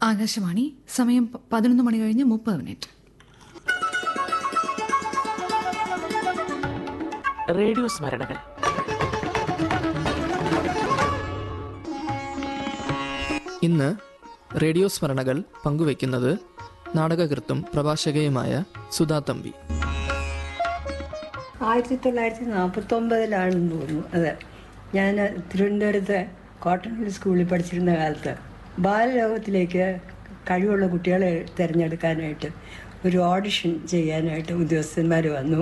ആകാശവാണി സമയം പ- പതിനൊന്ന് മണി കഴിഞ്ഞ് മുപ്പത് മിനിറ്റ് റേഡിയോ സ്മരണകൾ ഇന്ന് റേഡിയോ സ്മരണകൾ പങ്കുവയ്ക്കുന്നത് നാടകകൃത്തും പ്രഭാഷകയുമായ സുധാ തമ്പി ആയിരത്തി തൊള്ളായിരത്തി നാൽപ്പത്തൊമ്പതിലാണെന്ന് തോന്നുന്നു അതെ ഞാൻ തിരുവനന്തപുരത്ത് കോട്ടൺ ഹിൽ സ്കൂളിൽ പഠിച്ചിരുന്ന കാലത്ത് ബാലലോകത്തിലേക്ക് കഴിവുള്ള കുട്ടികളെ തിരഞ്ഞെടുക്കാനായിട്ട് ഒരു ഓഡിഷൻ ചെയ്യാനായിട്ട് ഉദ്യോഗസ്ഥന്മാർ വന്നു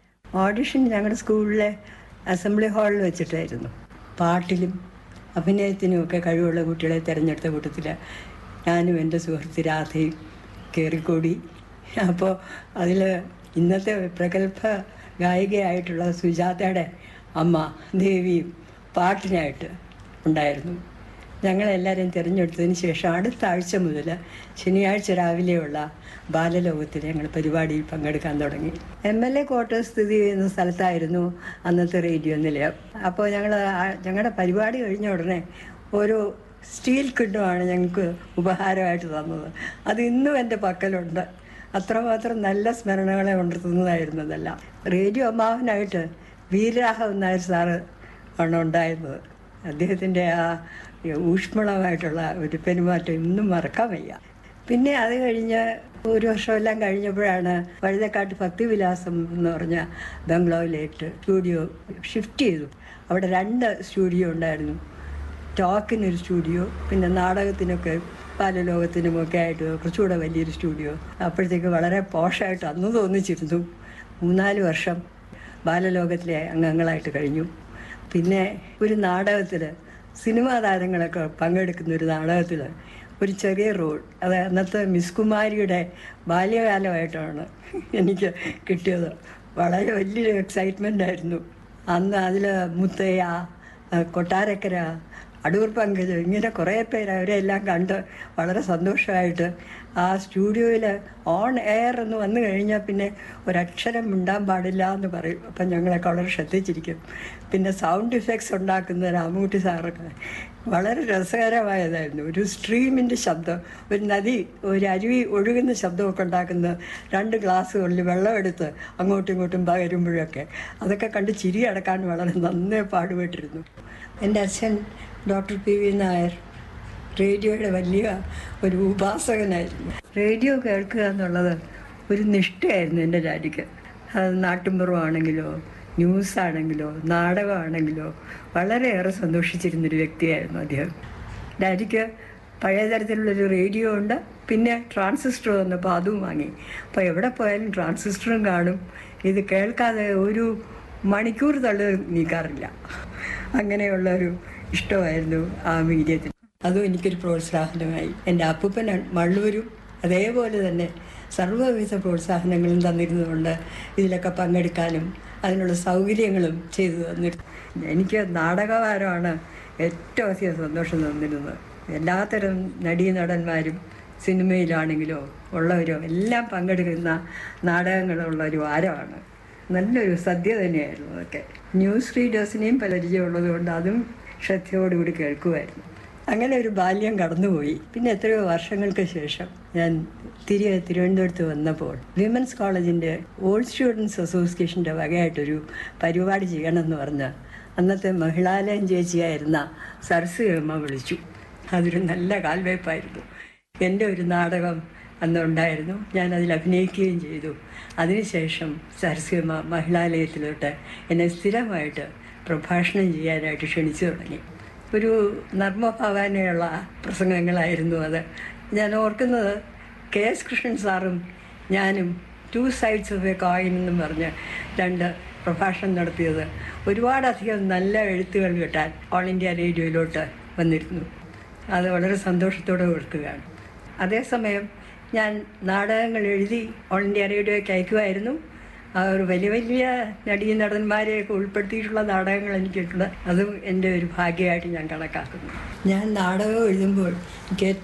ഓഡിഷൻ ഞങ്ങളുടെ സ്കൂളിലെ അസംബ്ലി ഹാളിൽ വെച്ചിട്ടായിരുന്നു പാട്ടിലും അഭിനയത്തിനും ഒക്കെ കഴിവുള്ള കുട്ടികളെ തിരഞ്ഞെടുത്ത കൂട്ടത്തിൽ ഞാനും എൻ്റെ സുഹൃത്ത് രാധയും കയറിക്കൂടി അപ്പോൾ അതിൽ ഇന്നത്തെ പ്രഗത്ഭ ഗായികയായിട്ടുള്ള സുജാതയുടെ അമ്മ ദേവിയും പാട്ടിനായിട്ട് ഉണ്ടായിരുന്നു ഞങ്ങളെല്ലാവരും തിരഞ്ഞെടുത്തതിന് ശേഷം അടുത്ത ആഴ്ച മുതൽ ശനിയാഴ്ച രാവിലെയുള്ള ബാലലോകത്തിൽ ഞങ്ങൾ പരിപാടിയിൽ പങ്കെടുക്കാൻ തുടങ്ങി എം എൽ എ ക്വാർട്ടേഴ്സ് സ്ഥിതി ചെയ്യുന്ന സ്ഥലത്തായിരുന്നു അന്നത്തെ റേഡിയോ നിലയം അപ്പോൾ ഞങ്ങൾ ഞങ്ങളുടെ പരിപാടി കഴിഞ്ഞ ഉടനെ ഓരോ സ്റ്റീൽ കിഡുമാണ് ഞങ്ങൾക്ക് ഉപഹാരമായിട്ട് തന്നത് അത് ഇന്നും എൻ്റെ പക്കലുണ്ട് അത്രമാത്രം നല്ല സ്മരണകളെ ഉണർത്തുന്നതായിരുന്നു അതെല്ലാം റേഡിയോ അമ്മാവനായിട്ട് വീരരാഘവൻ നായർ സാറ് ആണ് ഉണ്ടായിരുന്നത് അദ്ദേഹത്തിൻ്റെ ആ ഊഷ്മളമായിട്ടുള്ള ഒരു പെരുമാറ്റം ഇന്നും മറക്കാൻ വയ്യ പിന്നെ അത് കഴിഞ്ഞ് ഒരു വർഷമെല്ലാം കഴിഞ്ഞപ്പോഴാണ് വഴുതക്കാട്ട് ഭക്തിവിലാസം എന്ന് പറഞ്ഞ ബംഗ്ലാവിലേക്ക് സ്റ്റുഡിയോ ഷിഫ്റ്റ് ചെയ്തു അവിടെ രണ്ട് സ്റ്റുഡിയോ ഉണ്ടായിരുന്നു ടോക്കിനൊരു സ്റ്റുഡിയോ പിന്നെ നാടകത്തിനൊക്കെ ബാലലോകത്തിനുമൊക്കെ ആയിട്ട് കുറച്ചുകൂടെ വലിയൊരു സ്റ്റുഡിയോ അപ്പോഴത്തേക്ക് വളരെ പോഷായിട്ട് അന്ന് തോന്നിച്ചിരുന്നു മൂന്നാല് വർഷം ബാലലോകത്തിലെ അംഗങ്ങളായിട്ട് കഴിഞ്ഞു പിന്നെ ഒരു നാടകത്തിൽ സിനിമാ താരങ്ങളൊക്കെ പങ്കെടുക്കുന്ന ഒരു നാടകത്തിൽ ഒരു ചെറിയ റോൾ അത് അന്നത്തെ മിസ് കുമാരിയുടെ ബാല്യകാലമായിട്ടാണ് എനിക്ക് കിട്ടിയത് വളരെ വലിയൊരു എക്സൈറ്റ്മെൻ്റ് ആയിരുന്നു അന്ന് അതിൽ മുത്തയ്യ ആ, കൊട്ടാരക്കര അടൂർ പങ്കജ് ഇങ്ങനെ കുറേ പേര് അവരെല്ലാം കണ്ട് വളരെ സന്തോഷമായിട്ട് ആ സ്റ്റുഡിയോയിൽ ഓൺ എയർ എന്ന് വന്നു കഴിഞ്ഞാൽ പിന്നെ ഒരക്ഷരം മിണ്ടാൻ പാടില്ല എന്ന് പറയും അപ്പം ഞങ്ങളൊക്കെ വളരെ ശ്രദ്ധിച്ചിരിക്കും പിന്നെ സൗണ്ട് ഇഫക്ട്സ് ഉണ്ടാക്കുന്ന രാമൂട്ടി സാറൊക്കെ വളരെ രസകരമായതായിരുന്നു ഒരു സ്ട്രീമിൻ്റെ ശബ്ദം ഒരു നദി ഒരു അരുവി ഒഴുകുന്ന ശബ്ദമൊക്കെ ഉണ്ടാക്കുന്ന രണ്ട് ഗ്ലാസ്സുകളിൽ വെള്ളമെടുത്ത് അങ്ങോട്ടും ഇങ്ങോട്ടും പകരുമ്പോഴൊക്കെ അതൊക്കെ കണ്ട് ചിരി അടക്കാൻ വളരെ നന്നേ പാടുപെട്ടിരുന്നു എൻ്റെ അച്ഛൻ ഡോക്ടർ പി വി നായർ റേഡിയോയുടെ വലിയ ഒരു ഉപാസകനായിരുന്നു റേഡിയോ കേൾക്കുക എന്നുള്ളത് ഒരു നിഷ്ഠയായിരുന്നു എൻ്റെ ഡാഡിക്ക് അത് നാട്ടുമ്പുറമാണെങ്കിലോ ന്യൂസ് ആണെങ്കിലോ നാടകമാണെങ്കിലോ വളരെയേറെ സന്തോഷിച്ചിരുന്നൊരു വ്യക്തിയായിരുന്നു അദ്ദേഹം ഡാഡിക്ക് പഴയ തരത്തിലുള്ളൊരു റേഡിയോ ഉണ്ട് പിന്നെ ട്രാൻസിസ്റ്റർ വന്നപ്പോൾ അതും വാങ്ങി അപ്പോൾ എവിടെ പോയാലും ട്രാൻസിസ്റ്ററും കാണും ഇത് കേൾക്കാതെ ഒരു മണിക്കൂർ തള്ളി നീക്കാറില്ല അങ്ങനെയുള്ള ഒരു ഇഷ്ടമായിരുന്നു ആ മീഡിയത്തിൽ അതും എനിക്കൊരു പ്രോത്സാഹനമായി എൻ്റെ അപ്പൂപ്പൻ മള്ളൂരും അതേപോലെ തന്നെ സർവ്വവിധ പ്രോത്സാഹനങ്ങളും തന്നിരുന്നതുകൊണ്ട് ഇതിലൊക്കെ പങ്കെടുക്കാനും അതിനുള്ള സൗകര്യങ്ങളും ചെയ്തു തന്നിരുന്നു എനിക്ക് നാടകവാരമാണ് ഏറ്റവും അധികം സന്തോഷം തന്നിരുന്നത് എല്ലാത്തരം നടീനടന്മാരും സിനിമയിലാണെങ്കിലോ ഉള്ളവരോ എല്ലാം പങ്കെടുക്കുന്ന നാടകങ്ങളുള്ള ഒരു വാരമാണ് നല്ലൊരു സദ്യ തന്നെയായിരുന്നു അതൊക്കെ ന്യൂസ് റീഡേഴ്സിനെയും പരിചയമുള്ളത് കൊണ്ട് അതും ശ്രദ്ധയോടുകൂടി കേൾക്കുമായിരുന്നു അങ്ങനെ ഒരു ബാല്യം കടന്നുപോയി പിന്നെ എത്രയോ വർഷങ്ങൾക്ക് ശേഷം ഞാൻ തിരികെ തിരുവനന്തപുരത്ത് വന്നപ്പോൾ വിമൻസ് കോളേജിൻ്റെ ഓൾഡ് സ്റ്റുഡൻസ് അസോസിയേഷൻ്റെ വകയായിട്ടൊരു പരിപാടി ചെയ്യണമെന്ന് പറഞ്ഞ് അന്നത്തെ മഹിളാലയം ചേച്ചിയായിരുന്ന സരസ് അമ്മ വിളിച്ചു അതൊരു നല്ല കാൽവയ്പായിരുന്നു എൻ്റെ ഒരു നാടകം അന്നുണ്ടായിരുന്നു ഞാൻ അതിൽ അഭിനയിക്കുകയും ചെയ്തു അതിനുശേഷം സരസ്വമ മഹിളാലയത്തിലോട്ട് എന്നെ സ്ഥിരമായിട്ട് പ്രഭാഷണം ചെയ്യാനായിട്ട് ക്ഷണിച്ചു തുടങ്ങി ഒരു നർമ്മഭാവാനയുള്ള പ്രസംഗങ്ങളായിരുന്നു അത് ഞാൻ ഓർക്കുന്നത് കെ എസ് കൃഷ്ണൻ സാറും ഞാനും two sides of a coin എന്നും പറഞ്ഞ് രണ്ട് പ്രഭാഷണം നടത്തിയത് ഒരുപാടധികം നല്ല എഴുത്തുകൾ കിട്ടാൻ ഓൾ ഇന്ത്യ റേഡിയോയിലോട്ട് വന്നിരുന്നു അത് വളരെ സന്തോഷത്തോടെ ഓർക്കുകയാണ് അതേസമയം ഞാൻ നാടകങ്ങൾ എഴുതി ഓൾ ഇന്ത്യ റേഡിയോയ്ക്ക് അയക്കുമായിരുന്നു ആ ഒരു വലിയ വലിയ നടീ നടന്മാരെയൊക്കെ ഉൾപ്പെടുത്തിയിട്ടുള്ള നാടകങ്ങൾ എനിക്കിട്ടുണ്ട് അതും എൻ്റെ ഒരു ഭാഗ്യമായിട്ട് ഞാൻ കണക്കാക്കുന്നു ഞാൻ നാടകം എഴുതുമ്പോൾ എനിക്ക്